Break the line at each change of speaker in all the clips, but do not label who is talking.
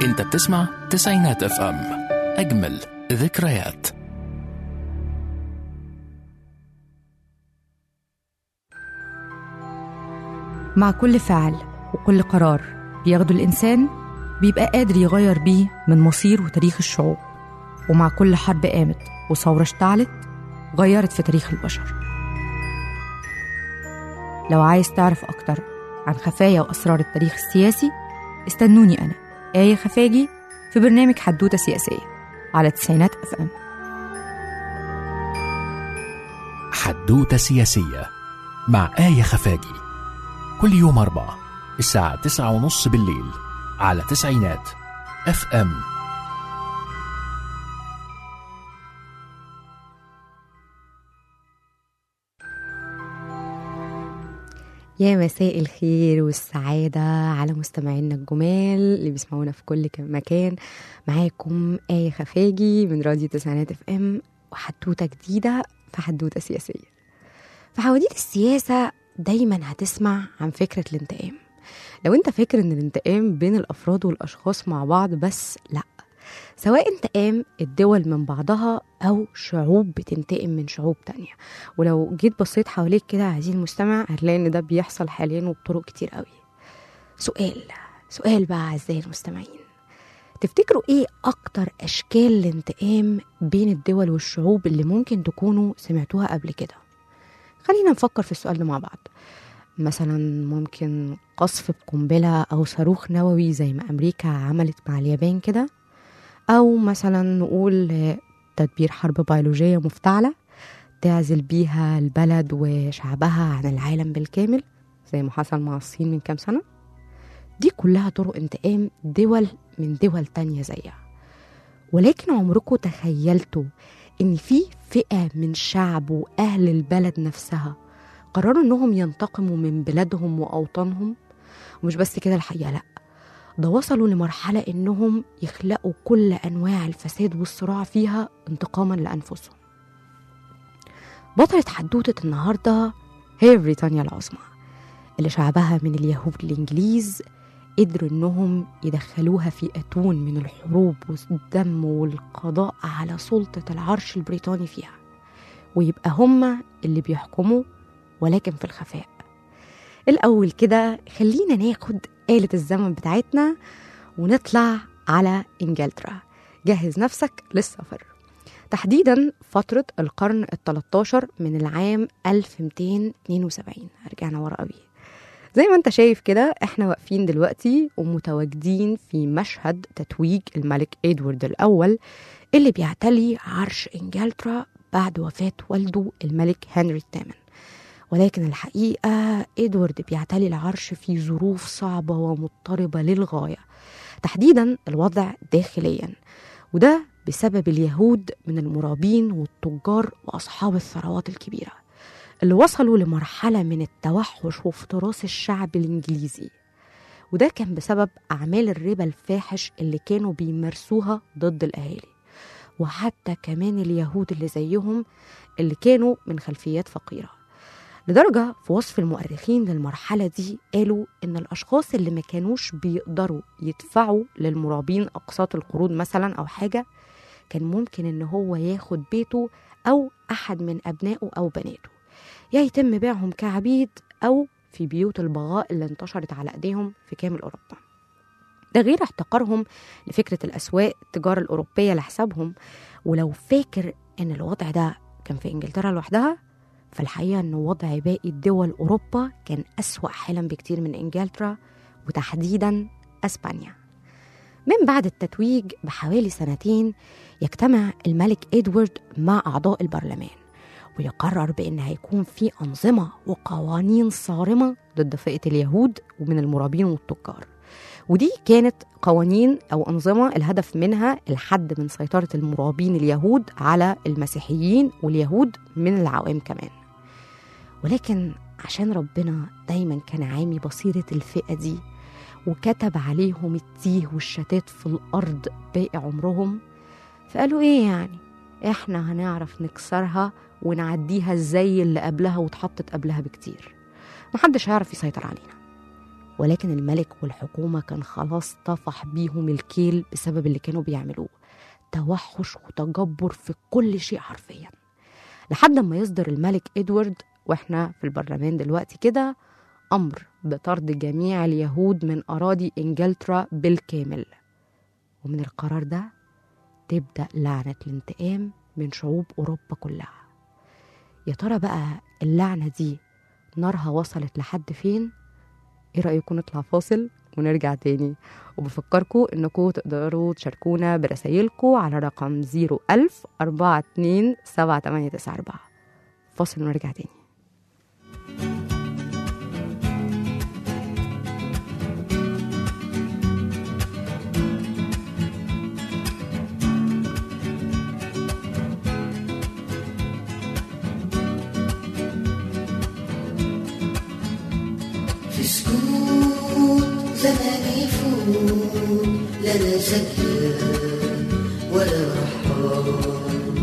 انت بتسمع تسعينات اف ام اجمل ذكريات
مع كل فعل وكل قرار بياخده الإنسان بيبقى قادر يغير بيه من مصير وتاريخ الشعوب ومع كل حرب قامت وثورة اشتعلت غيرت في تاريخ البشر لو عايز تعرف أكتر عن خفايا وأسرار التاريخ السياسي استنوني أنا آية خفاجي في برنامج حدوتة سياسية على تسعينات أف أم
حدوتة سياسية مع آية خفاجي كل يوم أربعة الساعة تسعة ونص بالليل على تسعينات اف ام
يا مساء الخير والسعادة على مستمعينا الجمال اللي بيسمعونا في كل ك- مكان معاكم آية خفاجي من راديو تسعينات اف ام وحدوتة جديدة في حدوتة سياسية في حواديت السياسة دايما هتسمع عن فكرة الانتقام لو انت فاكر ان الانتقام بين الافراد والاشخاص مع بعض بس لا سواء انتقام الدول من بعضها او شعوب بتنتقم من شعوب تانية ولو جيت بصيت حواليك كده عزيزي المستمع هتلاقي ان ده بيحصل حاليا وبطرق كتير قوي سؤال سؤال بقى اعزائي المستمعين تفتكروا ايه اكتر اشكال الانتقام بين الدول والشعوب اللي ممكن تكونوا سمعتوها قبل كده خلينا نفكر في السؤال ده مع بعض مثلا ممكن قصف بقنبلة أو صاروخ نووي زي ما أمريكا عملت مع اليابان كده أو مثلا نقول آه، تدبير حرب بيولوجية مفتعلة تعزل بيها البلد وشعبها عن العالم بالكامل زي ما حصل مع الصين من كام سنة دي كلها طرق انتقام دول من دول تانية زيها ولكن عمركم تخيلتوا إن في فئة من شعب وأهل البلد نفسها قرروا إنهم ينتقموا من بلادهم وأوطانهم ومش بس كده الحقيقة لأ ده وصلوا لمرحلة إنهم يخلقوا كل أنواع الفساد والصراع فيها انتقاما لأنفسهم بطلة حدوتة النهاردة هي بريطانيا العظمى اللي شعبها من اليهود الإنجليز قدروا إنهم يدخلوها في أتون من الحروب والدم والقضاء على سلطة العرش البريطاني فيها ويبقى هما اللي بيحكموا ولكن في الخفاء الأول كده خلينا ناخد آلة الزمن بتاعتنا ونطلع على إنجلترا جهز نفسك للسفر تحديدا فترة القرن ال 13 من العام 1272 رجعنا ورا قوي زي ما انت شايف كده احنا واقفين دلوقتي ومتواجدين في مشهد تتويج الملك ادوارد الاول اللي بيعتلي عرش انجلترا بعد وفاة والده الملك هنري الثامن ولكن الحقيقة إدوارد بيعتلي العرش في ظروف صعبة ومضطربة للغاية تحديدا الوضع داخليا وده بسبب اليهود من المرابين والتجار وأصحاب الثروات الكبيرة اللي وصلوا لمرحلة من التوحش وافتراس الشعب الإنجليزي وده كان بسبب أعمال الربا الفاحش اللي كانوا بيمارسوها ضد الأهالي وحتى كمان اليهود اللي زيهم اللي كانوا من خلفيات فقيره لدرجة في وصف المؤرخين للمرحلة دي قالوا إن الأشخاص اللي ما كانوش بيقدروا يدفعوا للمرابين أقساط القروض مثلا أو حاجة كان ممكن إن هو ياخد بيته أو أحد من أبنائه أو بناته يا يتم بيعهم كعبيد أو في بيوت البغاء اللي انتشرت على أيديهم في كامل أوروبا ده غير احتقارهم لفكرة الأسواق التجارة الأوروبية لحسابهم ولو فاكر إن الوضع ده كان في إنجلترا لوحدها فالحقيقة أن وضع باقي الدول أوروبا كان أسوأ حالا بكتير من إنجلترا وتحديدا أسبانيا من بعد التتويج بحوالي سنتين يجتمع الملك إدوارد مع أعضاء البرلمان ويقرر بأن هيكون في أنظمة وقوانين صارمة ضد فئة اليهود ومن المرابين والتجار ودي كانت قوانين أو أنظمة الهدف منها الحد من سيطرة المرابين اليهود على المسيحيين واليهود من العوام كمان ولكن عشان ربنا دايما كان عامي بصيرة الفئة دي وكتب عليهم التيه والشتات في الأرض باقي عمرهم فقالوا إيه يعني إحنا هنعرف نكسرها ونعديها زي اللي قبلها واتحطت قبلها بكتير محدش هيعرف يسيطر علينا ولكن الملك والحكومة كان خلاص طفح بيهم الكيل بسبب اللي كانوا بيعملوه توحش وتجبر في كل شيء حرفيا لحد ما يصدر الملك إدوارد واحنا في البرلمان دلوقتي كده أمر بطرد جميع اليهود من أراضي إنجلترا بالكامل ومن القرار ده تبدأ لعنة الانتقام من شعوب أوروبا كلها يا ترى بقى اللعنة دي نارها وصلت لحد فين؟ ايه رأيكم نطلع فاصل ونرجع تاني وبفكركم انكم تقدروا تشاركونا برسايلكم على رقم 01000 42 7894 فاصل ونرجع تاني
في سكوت زمان يفوت لا لا زكيان ولا رحال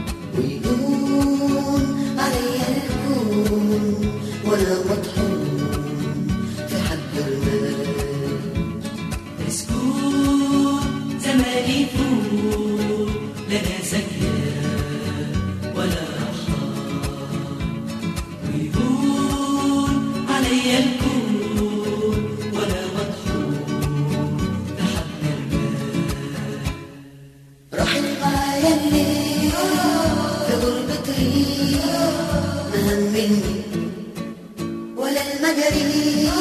ويقول علي الكون ولا مطحون في حد المال
مسكون زمان يفوت لنا زكيان ولا رحال ويهون علي الكون ولا مطحون لحد المال
راح معايا الليل في غربة ريح ما همني ولا المجاري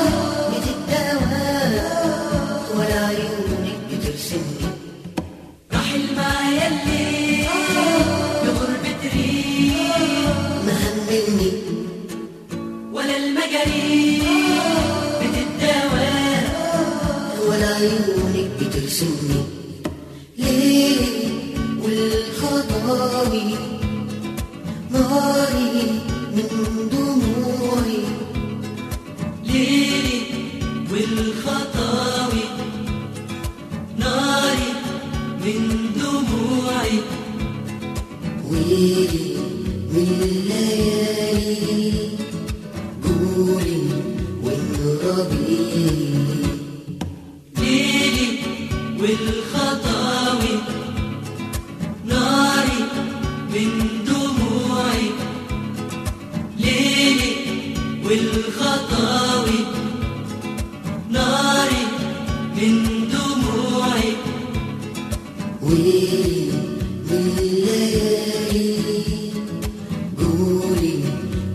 بتداوى ولا عيونك بترسمني
رحل معايا الليل بغربة ريح
ما همني
ولا المجاري بتداوى
ولا عيونك بترسمني ليه والخطاوي ناري من دموعي
ليلي والخطاوي ناري من دموعي
ويلي من الليالي قولي وانربي
ليلي والخطاوي ناري من دموعي ليلي والخطاوي ناري من دموعي
ويلي من الليالي قولي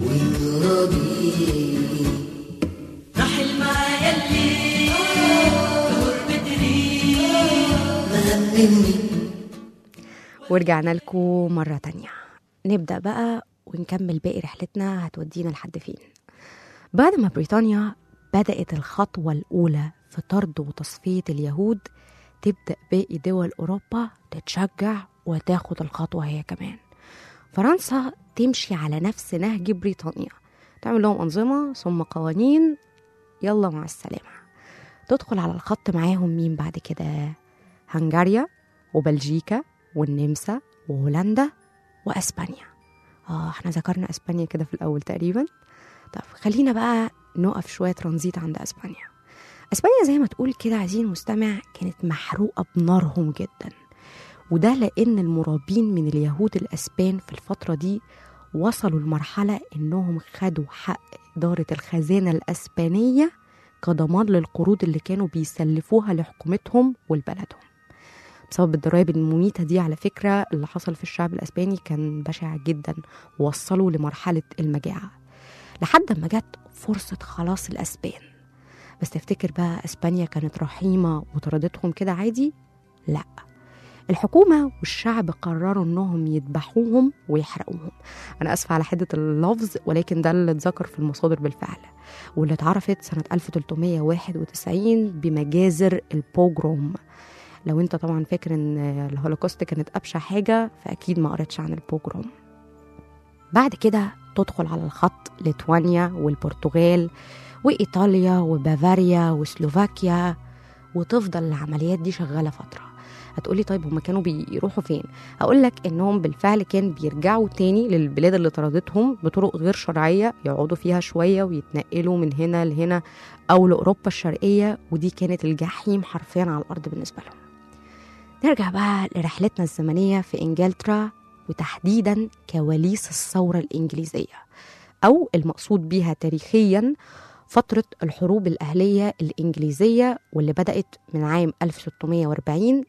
وانربي
رحل معايا الليل بغربة ريح
ما همني
ورجعنا لكم مرة تانية نبدأ بقى ونكمل باقي رحلتنا هتودينا لحد فين بعد ما بريطانيا بدأت الخطوة الأولى في طرد وتصفية اليهود تبدأ باقي دول أوروبا تتشجع وتاخد الخطوة هي كمان فرنسا تمشي على نفس نهج بريطانيا تعمل لهم أنظمة ثم قوانين يلا مع السلامة تدخل على الخط معاهم مين بعد كده هنغاريا وبلجيكا والنمسا وهولندا واسبانيا اه احنا ذكرنا اسبانيا كده في الاول تقريبا طب خلينا بقى نقف شويه ترانزيت عند اسبانيا اسبانيا زي ما تقول كده عايزين مستمع كانت محروقه بنارهم جدا وده لان المرابين من اليهود الاسبان في الفتره دي وصلوا لمرحله انهم خدوا حق اداره الخزانه الاسبانيه كضمان للقروض اللي كانوا بيسلفوها لحكومتهم ولبلدهم بسبب الضرائب المميتة دي على فكرة اللي حصل في الشعب الأسباني كان بشع جدا ووصلوا لمرحلة المجاعة لحد ما جت فرصة خلاص الأسبان بس تفتكر بقى أسبانيا كانت رحيمة وطردتهم كده عادي؟ لأ الحكومة والشعب قرروا انهم يذبحوهم ويحرقوهم انا اسفة على حدة اللفظ ولكن ده اللي اتذكر في المصادر بالفعل واللي اتعرفت سنة 1391 بمجازر البوجروم لو انت طبعا فاكر ان الهولوكوست كانت ابشع حاجه فاكيد ما قريتش عن البوجروم بعد كده تدخل على الخط ليتوانيا والبرتغال وايطاليا وبافاريا وسلوفاكيا وتفضل العمليات دي شغاله فتره هتقولي طيب هما كانوا بيروحوا فين هقول لك انهم بالفعل كان بيرجعوا تاني للبلاد اللي طردتهم بطرق غير شرعيه يقعدوا فيها شويه ويتنقلوا من هنا لهنا او لاوروبا الشرقيه ودي كانت الجحيم حرفيا على الارض بالنسبه لهم نرجع بقى لرحلتنا الزمنيه في انجلترا وتحديدا كواليس الثوره الانجليزيه او المقصود بيها تاريخيا فترة الحروب الأهلية الإنجليزية واللي بدأت من عام 1640 ل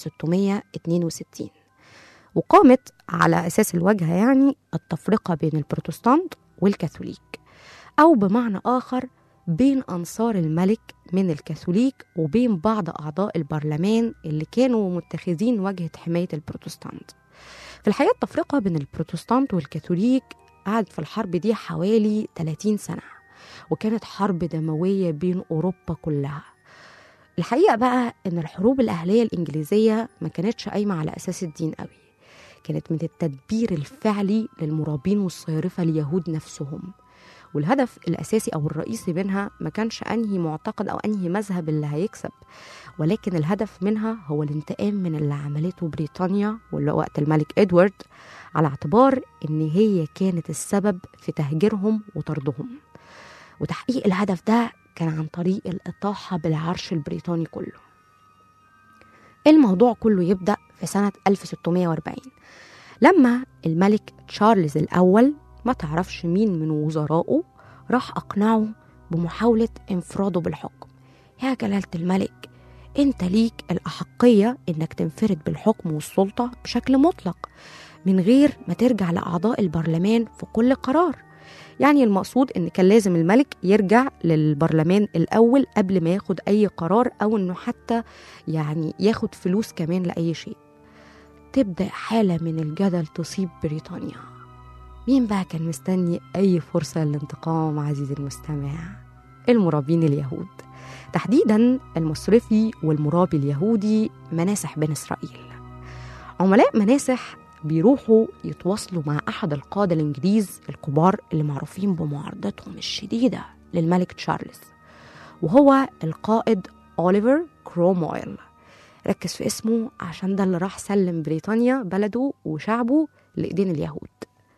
1662 وقامت على أساس الواجهة يعني التفرقة بين البروتستانت والكاثوليك أو بمعنى آخر بين أنصار الملك من الكاثوليك وبين بعض أعضاء البرلمان اللي كانوا متخذين وجهة حماية البروتستانت في الحقيقة التفرقة بين البروتستانت والكاثوليك قعدت في الحرب دي حوالي 30 سنة وكانت حرب دموية بين أوروبا كلها الحقيقة بقى إن الحروب الأهلية الإنجليزية ما كانتش قايمة على أساس الدين قوي كانت من التدبير الفعلي للمرابين والصيارفة اليهود نفسهم والهدف الأساسي أو الرئيسي منها ما كانش أنهي معتقد أو أنهي مذهب اللي هيكسب ولكن الهدف منها هو الانتقام من اللي عملته بريطانيا واللي وقت الملك إدوارد على اعتبار إن هي كانت السبب في تهجيرهم وطردهم وتحقيق الهدف ده كان عن طريق الإطاحة بالعرش البريطاني كله الموضوع كله يبدأ في سنة 1640 لما الملك تشارلز الأول ما تعرفش مين من وزرائه راح أقنعه بمحاولة انفراده بالحكم يا جلالة الملك انت ليك الأحقية انك تنفرد بالحكم والسلطة بشكل مطلق من غير ما ترجع لأعضاء البرلمان في كل قرار يعني المقصود ان كان لازم الملك يرجع للبرلمان الاول قبل ما ياخد اي قرار او انه حتى يعني ياخد فلوس كمان لاي شيء تبدا حاله من الجدل تصيب بريطانيا مين بقى كان مستني اي فرصه للانتقام عزيزي المستمع المرابين اليهود تحديدا المصرفي والمرابي اليهودي مناسح بن اسرائيل عملاء مناسح بيروحوا يتواصلوا مع أحد القادة الإنجليز الكبار اللي معروفين بمعارضتهم الشديدة للملك تشارلز وهو القائد أوليفر كرومويل ركز في اسمه عشان ده اللي راح سلم بريطانيا بلده وشعبه لإيدين اليهود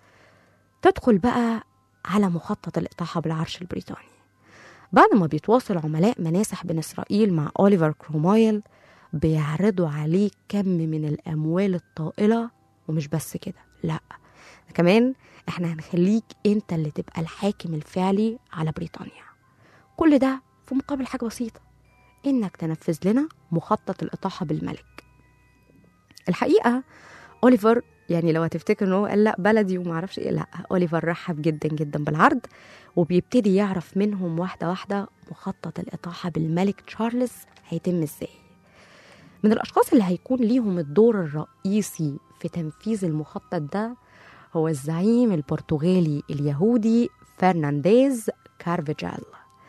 تدخل بقى على مخطط الإطاحة بالعرش البريطاني بعد ما بيتواصل عملاء مناسح بن إسرائيل مع أوليفر كرومويل بيعرضوا عليه كم من الأموال الطائلة ومش بس كده لا كمان احنا هنخليك انت اللي تبقى الحاكم الفعلي على بريطانيا كل ده في مقابل حاجة بسيطة انك تنفذ لنا مخطط الإطاحة بالملك الحقيقة أوليفر يعني لو هتفتكر ان هو قال لا بلدي وما اعرفش ايه لا اوليفر رحب جدا جدا بالعرض وبيبتدي يعرف منهم واحده واحده مخطط الاطاحه بالملك تشارلز هيتم ازاي من الاشخاص اللي هيكون ليهم الدور الرئيسي في تنفيذ المخطط ده هو الزعيم البرتغالي اليهودي فرنانديز كارفيجال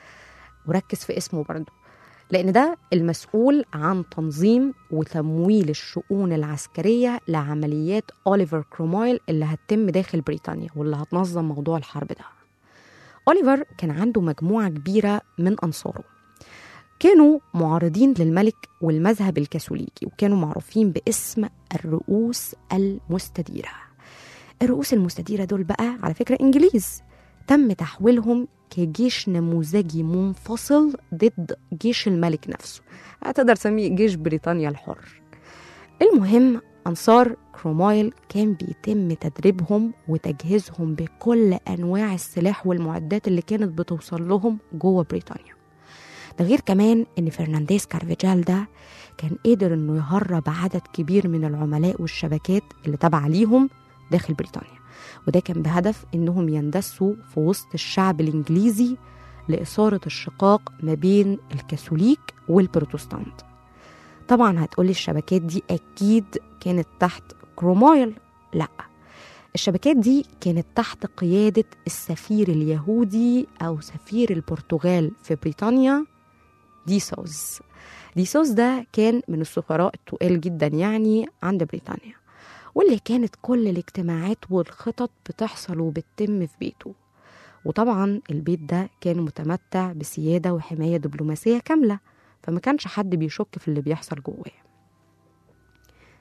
وركز في اسمه برضه لأن ده المسؤول عن تنظيم وتمويل الشؤون العسكرية لعمليات أوليفر كرومويل اللي هتتم داخل بريطانيا واللي هتنظم موضوع الحرب ده أوليفر كان عنده مجموعة كبيرة من أنصاره كانوا معارضين للملك والمذهب الكاثوليكي وكانوا معروفين باسم الرؤوس المستديرة الرؤوس المستديرة دول بقى على فكرة إنجليز تم تحويلهم كجيش نموذجي منفصل ضد جيش الملك نفسه هتقدر تسميه جيش بريطانيا الحر المهم أنصار كرومايل كان بيتم تدريبهم وتجهيزهم بكل أنواع السلاح والمعدات اللي كانت بتوصل لهم جوه بريطانيا ده غير كمان ان فرنانديز كارفيجال ده كان قدر انه يهرب عدد كبير من العملاء والشبكات اللي تابعه ليهم داخل بريطانيا وده كان بهدف انهم يندسوا في وسط الشعب الانجليزي لاثاره الشقاق ما بين الكاثوليك والبروتستانت طبعا هتقولي الشبكات دي اكيد كانت تحت كرومويل لا الشبكات دي كانت تحت قيادة السفير اليهودي أو سفير البرتغال في بريطانيا ديسوز ديسوز ده كان من السفراء التقال جدا يعني عند بريطانيا واللي كانت كل الاجتماعات والخطط بتحصل وبتتم في بيته وطبعا البيت ده كان متمتع بسيادة وحماية دبلوماسية كاملة فما كانش حد بيشك في اللي بيحصل جواه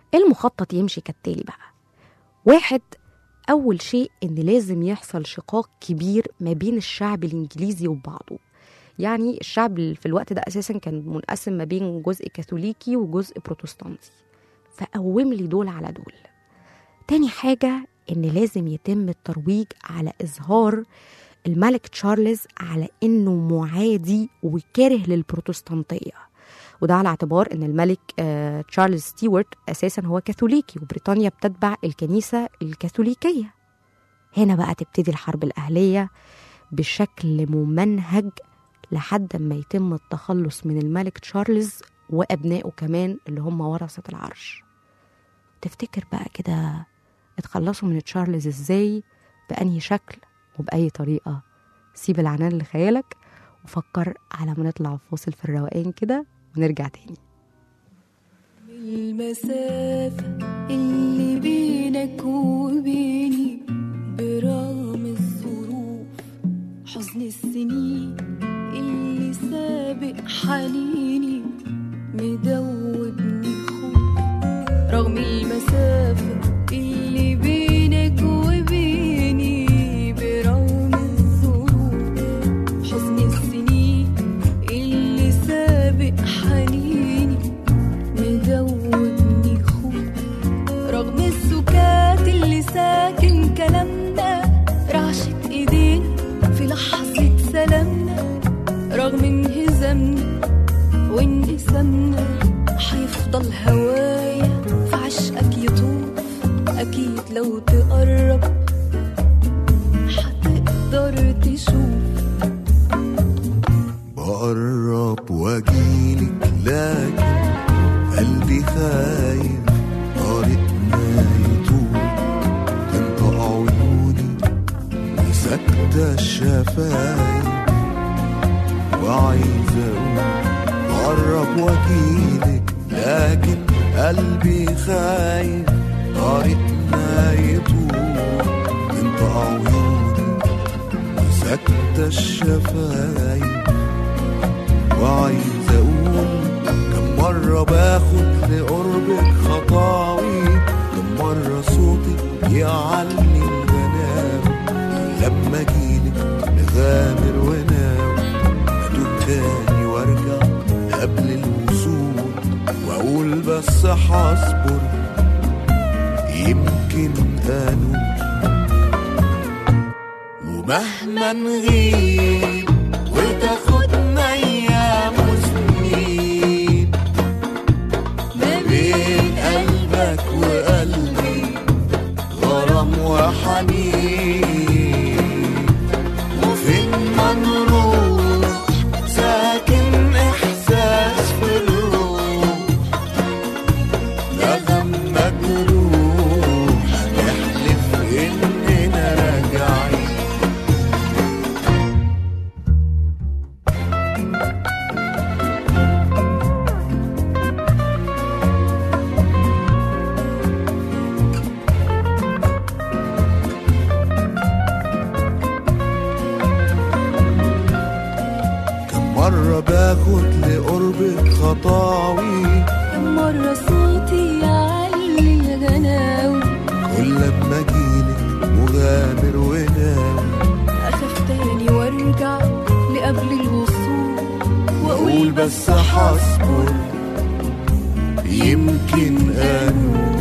المخطط يمشي كالتالي بقى واحد أول شيء إن لازم يحصل شقاق كبير ما بين الشعب الإنجليزي وبعضه يعني الشعب في الوقت ده أساسا كان منقسم ما بين جزء كاثوليكي وجزء بروتستانتي فقوم لي دول على دول تاني حاجة إن لازم يتم الترويج على إظهار الملك تشارلز على إنه معادي وكاره للبروتستانتية وده على اعتبار ان الملك آه، تشارلز ستيوارت اساسا هو كاثوليكي وبريطانيا بتتبع الكنيسه الكاثوليكيه هنا بقى تبتدي الحرب الاهليه بشكل ممنهج لحد ما يتم التخلص من الملك تشارلز وابنائه كمان اللي هم ورثه العرش تفتكر بقى كده اتخلصوا من تشارلز ازاي بأنهي شكل وبأي طريقة سيب العنان لخيالك وفكر على ما نطلع فاصل في الروقان كده ونرجع تاني
المسافة اللي بينك وبيني برغم الظروف حزن السنين اللي سابق حنيني مدوبني خوف رغم المسافة اللي بينك وبيني برغم الظروف حزن السنين اللي سابق حنيني مدوبني خوف رغم السكات اللي ساكن كلامنا رعشة ايدينا في لحظة سلامنا رغم انهزامنا وانقسامنا هيفضل هوايا في عشقك يطوف اكيد لو تقرب هتقدر تشوف
بقرب واجيلك لكن قلبي خايف طريقنا يطول تنطق عيوني وساكتة الشفايف وعايز اقول بقرب واجيلك لكن قلبي خايف طريقنا يطول تنطق عيوني وساكتة الشفايف وعايز اقول كم مرة باخد لقربك خطاوي كم مرة صوتي يعلي الغنام لما اجيلك نغامر وناوي ادوب تاني وارجع قبل الوصول واقول بس هصبر يمكن انوب ومهما نغيب وتاخدنا ايام وسنين
ما
بين قلبك وقلبي غرام وحنين وفين ما نروح ساكن احساس في الروح نغم مجروح نحلف اننا راجعين كم مرة باخد لقربك خطاوي
كم مرة صوتي يعلي الغناوي
كل لما اجيلك مغامر وناوي
أخاف تاني وارجع لقبل الوصول
واقول
وأقول
بس هصبر يمكن انوب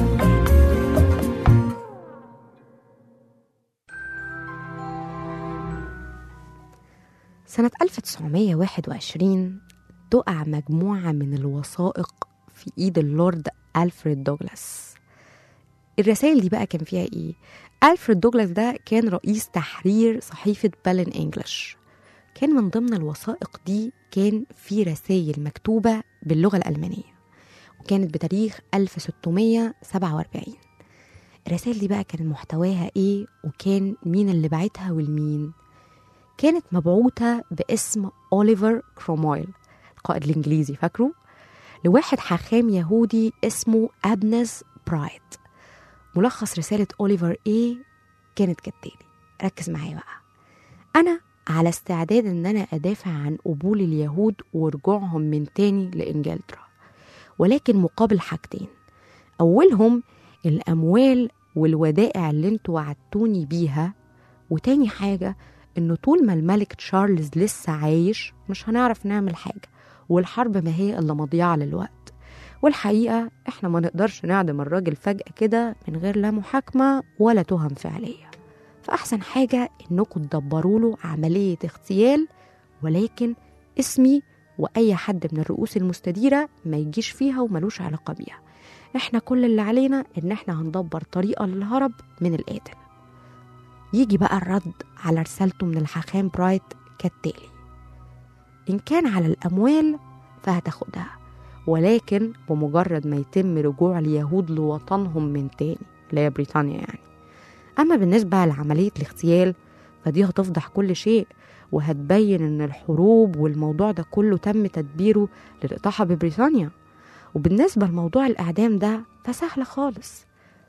سنة 1921 تقع مجموعة من الوثائق في إيد اللورد ألفريد دوغلاس الرسائل دي بقى كان فيها إيه؟ ألفريد دوغلاس ده كان رئيس تحرير صحيفة بالين إنجلش كان من ضمن الوثائق دي كان في رسائل مكتوبة باللغة الألمانية وكانت بتاريخ 1647 الرسائل دي بقى كان محتواها إيه وكان مين اللي بعتها والمين كانت مبعوثة باسم أوليفر كرومويل القائد الإنجليزي فاكره لواحد حاخام يهودي اسمه أبنس برايت ملخص رسالة أوليفر إيه كانت كالتالي ركز معايا بقى أنا على استعداد إن أنا أدافع عن قبول اليهود ورجوعهم من تاني لإنجلترا ولكن مقابل حاجتين أولهم الأموال والودائع اللي انتوا وعدتوني بيها وتاني حاجة إنه طول ما الملك تشارلز لسه عايش مش هنعرف نعمل حاجة والحرب ما هي إلا مضيعة للوقت والحقيقة إحنا ما نقدرش نعدم الراجل فجأة كده من غير لا محاكمة ولا تهم فعلية فأحسن حاجة إنكم تدبروا له عملية اغتيال ولكن اسمي وأي حد من الرؤوس المستديرة ما يجيش فيها وملوش علاقة بيها إحنا كل اللي علينا إن إحنا هندبر طريقة للهرب من القاتل يجي بقى الرد على رسالته من الحاخام برايت كالتالي إن كان على الأموال فهتاخدها ولكن بمجرد ما يتم رجوع اليهود لوطنهم من تاني اللي هي بريطانيا يعني أما بالنسبة لعملية الاغتيال فدي هتفضح كل شيء وهتبين إن الحروب والموضوع ده كله تم تدبيره للإطاحة ببريطانيا وبالنسبة لموضوع الإعدام ده فسهل خالص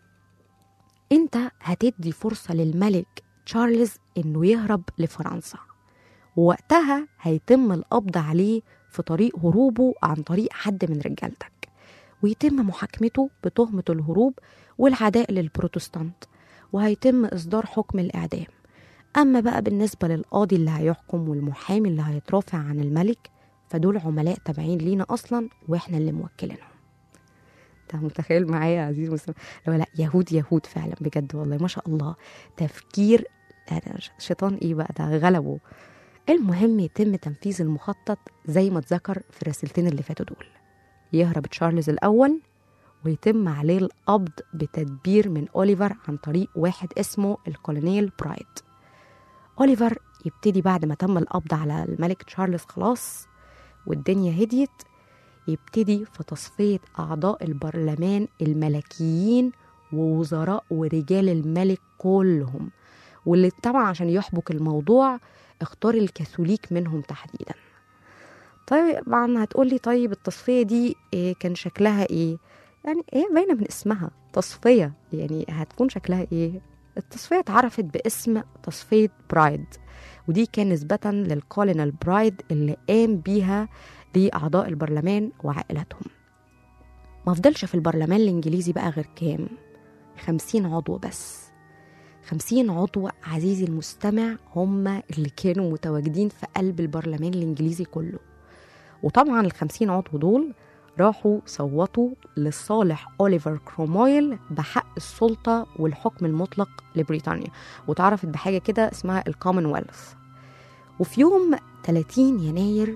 أنت هتدي فرصة للملك تشارلز إنه يهرب لفرنسا ووقتها هيتم القبض عليه في طريق هروبه عن طريق حد من رجالتك ويتم محاكمته بتهمة الهروب والعداء للبروتستانت وهيتم إصدار حكم الإعدام أما بقى بالنسبة للقاضي اللي هيحكم والمحامي اللي هيترافع عن الملك فدول عملاء تابعين لينا أصلا وإحنا اللي موكلينهم انت متخيل معايا يا عزيز مسلم لا لا يهود يهود فعلا بجد والله ما شاء الله تفكير شيطان ايه بقى ده غلبه المهم يتم تنفيذ المخطط زي ما اتذكر في الرسالتين اللي فاتوا دول يهرب تشارلز الأول ويتم عليه القبض بتدبير من أوليفر عن طريق واحد اسمه الكولونيل برايد أوليفر يبتدي بعد ما تم القبض على الملك تشارلز خلاص والدنيا هديت يبتدي في تصفية أعضاء البرلمان الملكيين ووزراء ورجال الملك كلهم واللي طبعا عشان يحبك الموضوع اختار الكاثوليك منهم تحديدا طيب طبعا هتقولي طيب التصفية دي إيه كان شكلها ايه يعني ايه باينة من اسمها تصفية يعني هتكون شكلها ايه التصفية اتعرفت باسم تصفية برايد ودي كان نسبة للكولينال برايد اللي قام بيها لأعضاء البرلمان وعائلاتهم ما فضلش في البرلمان الإنجليزي بقى غير كام خمسين عضو بس خمسين عضو عزيزي المستمع هم اللي كانوا متواجدين في قلب البرلمان الإنجليزي كله وطبعا الخمسين عضو دول راحوا صوتوا لصالح أوليفر كرومويل بحق السلطة والحكم المطلق لبريطانيا وتعرفت بحاجة كده اسمها الكومنولث وفي يوم 30 يناير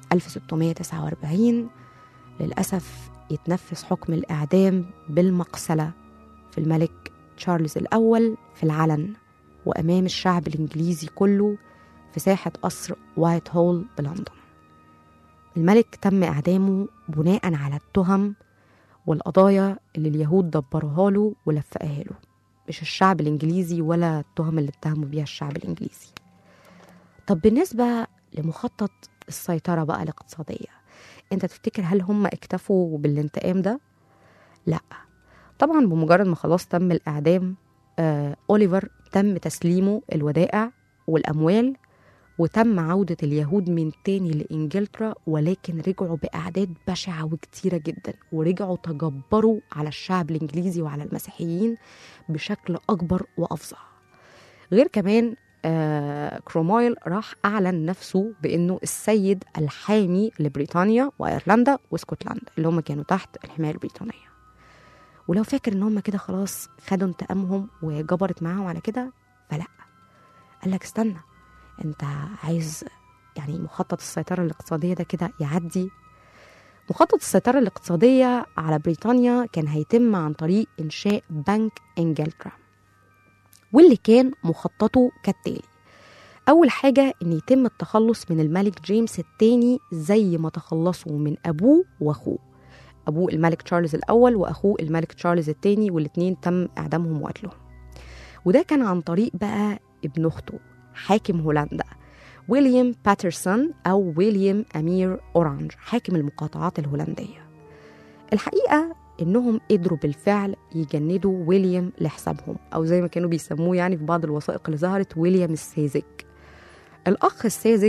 1649 للأسف يتنفذ حكم الإعدام بالمقسلة في الملك تشارلز الأول في العلن وأمام الشعب الإنجليزي كله في ساحة قصر وايت هول بلندن الملك تم إعدامه بناء على التهم والقضايا اللي اليهود دبروها له ولفقها له مش الشعب الإنجليزي ولا التهم اللي اتهموا بيها الشعب الإنجليزي طب بالنسبة لمخطط السيطرة بقى الاقتصادية انت تفتكر هل هم اكتفوا بالانتقام ده؟ لا طبعا بمجرد ما خلاص تم الإعدام آه أوليفر تم تسليمه الودائع والأموال وتم عودة اليهود من تاني لإنجلترا ولكن رجعوا بأعداد بشعة وكتيرة جدا ورجعوا تجبروا على الشعب الإنجليزي وعلى المسيحيين بشكل أكبر وأفظع غير كمان آه كرومويل راح أعلن نفسه بأنه السيد الحامي لبريطانيا وأيرلندا واسكتلندا اللي هم كانوا تحت الحماية البريطانية ولو فاكر ان هم كده خلاص خدوا انتقامهم وجبرت معاهم على كده فلا قال لك استنى انت عايز يعني مخطط السيطرة الاقتصادية ده كده يعدي مخطط السيطرة الاقتصادية على بريطانيا كان هيتم عن طريق إنشاء بنك إنجلترا واللي كان مخططه كالتالي أول حاجة إن يتم التخلص من الملك جيمس الثاني زي ما تخلصوا من أبوه وأخوه أبوه الملك تشارلز الأول وأخوه الملك تشارلز الثاني والاتنين تم إعدامهم وقتلهم وده كان عن طريق بقى ابن أخته حاكم هولندا ويليام باترسون أو ويليام أمير أورانج حاكم المقاطعات الهولندية الحقيقة إنهم قدروا بالفعل يجندوا ويليام لحسابهم أو زي ما كانوا بيسموه يعني في بعض الوثائق اللي ظهرت ويليام الساذج الأخ الساذج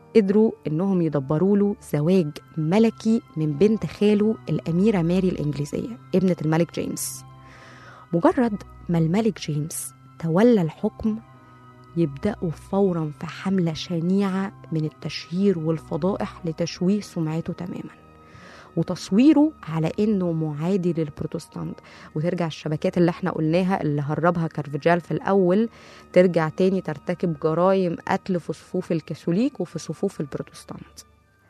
قدروا إنهم يدبروا له زواج ملكي من بنت خاله الأميرة ماري الإنجليزية ابنة الملك جيمس مجرد ما الملك جيمس تولى الحكم يبدأوا فورا في حملة شنيعة من التشهير والفضائح لتشويه سمعته تماما وتصويره على انه معادي للبروتستانت وترجع الشبكات اللي احنا قلناها اللي هربها كارفجال في الاول ترجع تاني ترتكب جرائم قتل في صفوف الكاثوليك وفي صفوف البروتستانت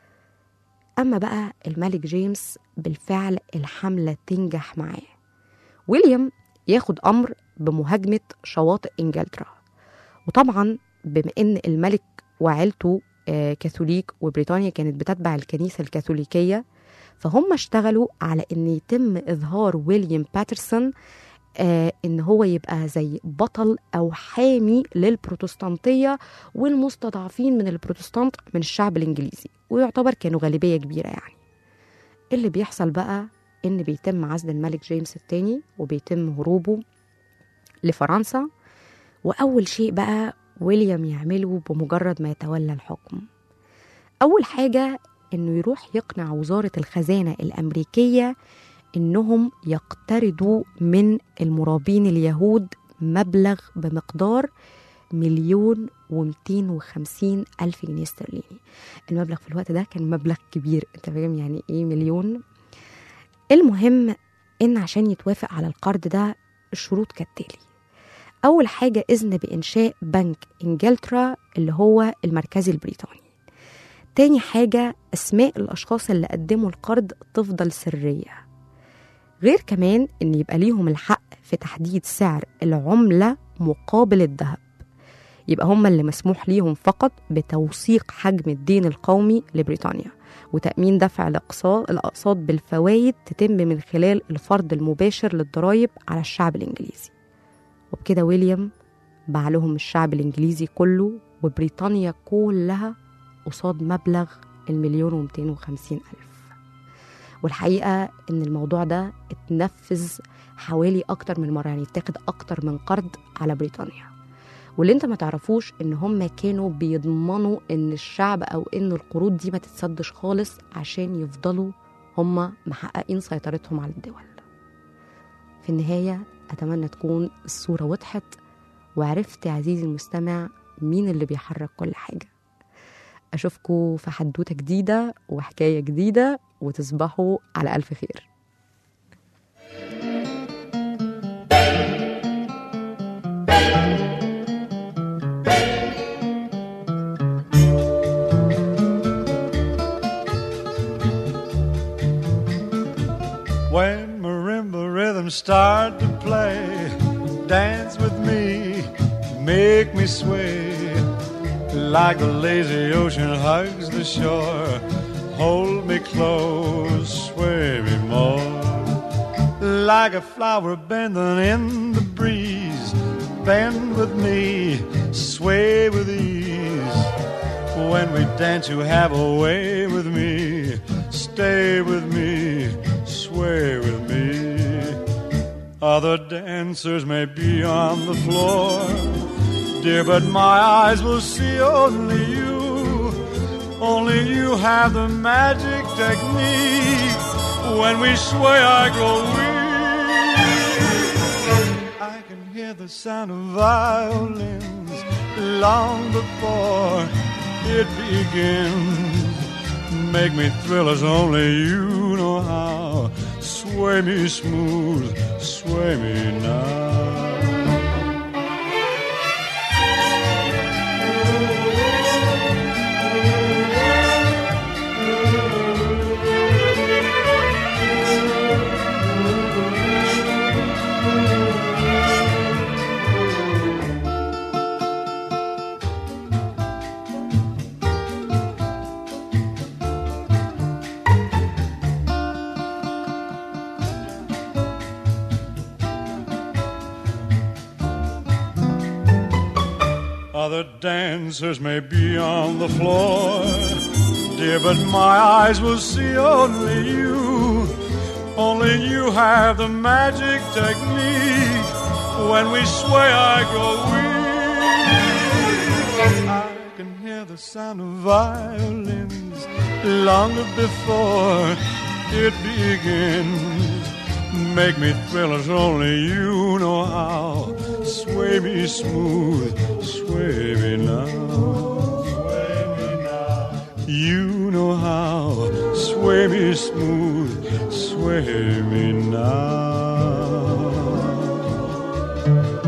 اما بقى الملك جيمس بالفعل الحملة تنجح معاه ويليام ياخد امر بمهاجمة شواطئ انجلترا وطبعا بما ان الملك وعيلته آه، كاثوليك وبريطانيا كانت بتتبع الكنيسة الكاثوليكية فهم اشتغلوا على ان يتم اظهار ويليام باترسون آه ان هو يبقى زي بطل او حامي للبروتستانتيه والمستضعفين من البروتستانت من الشعب الانجليزي ويعتبر كانوا غالبيه كبيره يعني اللي بيحصل بقى ان بيتم عزل الملك جيمس الثاني وبيتم هروبه لفرنسا واول شيء بقى ويليام يعمله بمجرد ما يتولى الحكم اول حاجه انه يروح يقنع وزاره الخزانه الامريكيه انهم يقترضوا من المرابين اليهود مبلغ بمقدار مليون ومتين وخمسين ألف جنيه استرليني المبلغ في الوقت ده كان مبلغ كبير انت فاهم يعني ايه مليون المهم ان عشان يتوافق على القرض ده الشروط كالتالي أول حاجة إذن بإنشاء بنك إنجلترا اللي هو المركزي البريطاني تاني حاجة أسماء الأشخاص اللي قدموا القرض تفضل سرية غير كمان إن يبقى ليهم الحق في تحديد سعر العملة مقابل الذهب يبقى هم اللي مسموح ليهم فقط بتوثيق حجم الدين القومي لبريطانيا وتأمين دفع الأقساط الأقساط بالفوائد تتم من خلال الفرض المباشر للضرائب على الشعب الإنجليزي وبكده ويليام باع لهم الشعب الإنجليزي كله وبريطانيا كلها قصاد مبلغ المليون ومتين وخمسين ألف والحقيقة إن الموضوع ده اتنفذ حوالي أكتر من مرة يعني اتاخد أكتر من قرض على بريطانيا واللي انت ما تعرفوش ان هم كانوا بيضمنوا ان الشعب او ان القروض دي ما تتسدش خالص عشان يفضلوا هم محققين سيطرتهم على الدول في النهاية أتمنى تكون الصورة وضحت وعرفت يا عزيزي المستمع مين اللي بيحرك كل حاجة أشوفكوا في حدوتة جديدة وحكاية جديدة وتصبحوا على ألف خير
When marimba rhythms start to play, dance with me, make me sway. Like the lazy ocean hugs the shore, hold me close, sway me more. Like a flower bending in the breeze, bend with me, sway with ease. When we dance, you have a way with me, stay with me, sway with me. Other dancers may be on the floor, dear, but my eyes will see only you. Only you have the magic technique. When we sway, I grow weak. I can hear the sound of violins long before it begins. Make me thrill as only you know how. Sway me smooth, sway me now. Other dancers may be on the floor, dear, but my eyes will see only you. Only you have the magic technique. When we sway, I grow weak. I can hear hear the sound of violins long before it begins. Make me thrill as only you know how. Sway me smooth, sway me now. Sway me now. You know how. Sway me smooth, sway me now.